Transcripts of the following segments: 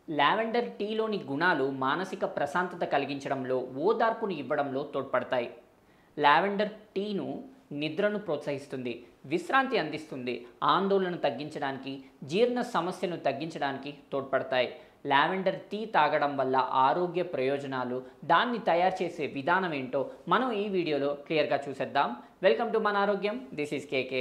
lavender టీలోని గుణాలు మానసిక ప్రశాంతత కలిగించడంలో ఓదార్పును ఇవ్వడంలో తోడ్పడతాయి లావెండర్ టీను నిద్రను ప్రోత్సహిస్తుంది విశ్రాంతి అందిస్తుంది ఆందోళన తగ్గించడానికి జీర్ణ సమస్యను తగ్గించడానికి తోడ్పడతాయి లావెండర్ టీ తాగడం వల్ల ఆరోగ్య ప్రయోజనాలు దాన్ని తయారు చేసే విధానం ఏంటో మనం ఈ వీడియోలో క్లియర్గా చూసేద్దాం వెల్కమ్ టు మన ఆరోగ్యం this is KK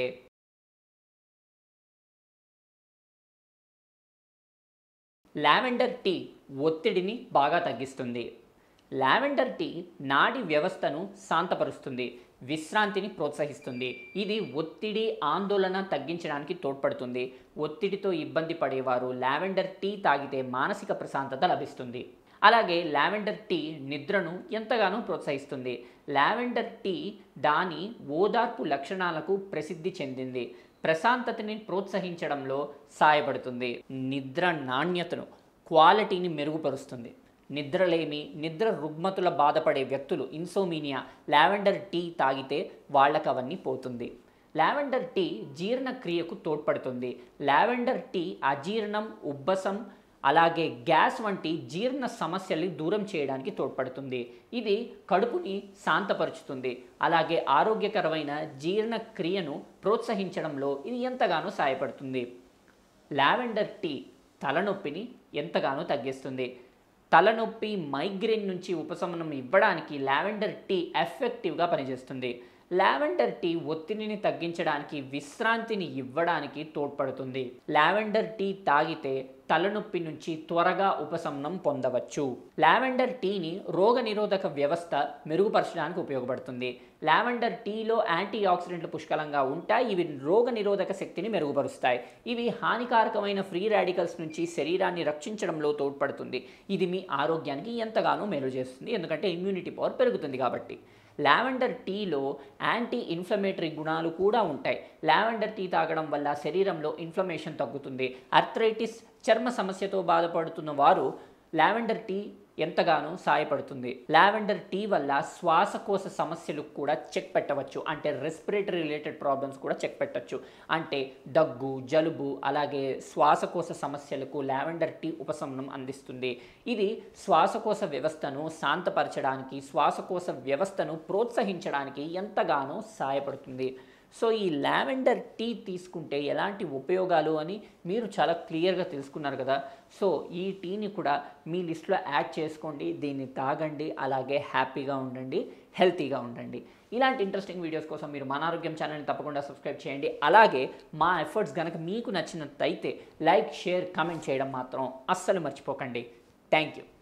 lavender tea ఒత్తిడిని బాగా తగ్గిస్తుంది లావెండర్ టీ నాడి వ్యవస్థను శాంతపరుస్తుంది విశ్రాంతిని ప్రోత్సహిస్తుంది ఇది ఒత్తిడి ఆందోళన తగ్గించడానికి తోడ్పడుతుంది ఒత్తిడితో ఇబ్బంది పడేవారు లావెండర్ టీ తాగితే మానసిక ప్రశాంతత లభిస్తుంది అలాగే లావెండర్ టీ నిద్రను ఎంతగానో ప్రోత్సహిస్తుంది లావెండర్ టీ దాని ఓదార్పు లక్షణాలకు ప్రసిద్ధి చెందింది ప్రశాంతతని ప్రోత్సహించడంలో సాయపడుతుంది నిద్ర నాణ్యతను క్వాలిటీని మెరుగుపరుస్తుంది నిద్రలేమి నిద్ర రుగ్మతుల బాధపడే వ్యక్తులు ఇన్సోమీనియా లావెండర్ టీ తాగితే వాళ్ళకి అవన్నీ పోతుంది లావెండర్ టీ జీర్ణక్రియకు తోడ్పడుతుంది లావెండర్ టీ అజీర్ణం ఉబ్బసం అలాగే గ్యాస్ వంటి జీర్ణ సమస్యల్ని దూరం చేయడానికి తోడ్పడుతుంది ఇది కడుపుని శాంతపరుచుతుంది అలాగే ఆరోగ్యకరమైన జీర్ణక్రియను ప్రోత్సహించడంలో ఇది ఎంతగానో సహాయపడుతుంది లావెండర్ టీ తలనొప్పిని ఎంతగానో తగ్గిస్తుంది తలనొప్పి మైగ్రేన్ నుంచి ఉపశమనం ఇవ్వడానికి లావెండర్ టీ ఎఫెక్టివ్గా పనిచేస్తుంది లావెండర్ టీ ఒత్తిడిని తగ్గించడానికి విశ్రాంతిని ఇవ్వడానికి తోడ్పడుతుంది లావెండర్ టీ తాగితే తలనొప్పి నుంచి త్వరగా ఉపశమనం పొందవచ్చు లావెండర్ టీని రోగనిరోధక వ్యవస్థ మెరుగుపరచడానికి ఉపయోగపడుతుంది లావెండర్ టీలో యాంటీ ఆక్సిడెంట్లు పుష్కలంగా ఉంటాయి ఇవి రోగనిరోధక శక్తిని మెరుగుపరుస్తాయి ఇవి హానికారకమైన ఫ్రీ రాడికల్స్ నుంచి శరీరాన్ని రక్షించడంలో తోడ్పడుతుంది ఇది మీ ఆరోగ్యానికి ఎంతగానో మేలు చేస్తుంది ఎందుకంటే ఇమ్యూనిటీ పవర్ పెరుగుతుంది కాబట్టి లావెండర్ టీలో యాంటీ ఇన్ఫ్లమేటరీ గుణాలు కూడా ఉంటాయి లావెండర్ టీ తాగడం వల్ల శరీరంలో ఇన్ఫ్లమేషన్ తగ్గుతుంది అర్థరైటిస్ చర్మ సమస్యతో బాధపడుతున్న వారు లావెండర్ టీ ఎంతగానో సాయపడుతుంది లావెండర్ టీ వల్ల శ్వాసకోశ సమస్యలు కూడా చెక్ పెట్టవచ్చు అంటే రెస్పిరేటరీ రిలేటెడ్ ప్రాబ్లమ్స్ కూడా చెక్ పెట్టవచ్చు అంటే దగ్గు జలుబు అలాగే శ్వాసకోశ సమస్యలకు లావెండర్ టీ ఉపశమనం అందిస్తుంది ఇది శ్వాసకోశ వ్యవస్థను శాంతపరచడానికి శ్వాసకోశ వ్యవస్థను ప్రోత్సహించడానికి ఎంతగానో సహాయపడుతుంది సో ఈ లావెండర్ టీ తీసుకుంటే ఎలాంటి ఉపయోగాలు అని మీరు చాలా క్లియర్గా తెలుసుకున్నారు కదా సో ఈ టీని కూడా మీ లిస్ట్లో యాడ్ చేసుకోండి దీన్ని తాగండి అలాగే హ్యాపీగా ఉండండి హెల్తీగా ఉండండి ఇలాంటి ఇంట్రెస్టింగ్ వీడియోస్ కోసం మీరు మన ఆరోగ్యం ఛానల్ని తప్పకుండా సబ్స్క్రైబ్ చేయండి అలాగే మా ఎఫర్ట్స్ కనుక మీకు నచ్చినట్టయితే లైక్ షేర్ కామెంట్ చేయడం మాత్రం అస్సలు మర్చిపోకండి థ్యాంక్ యూ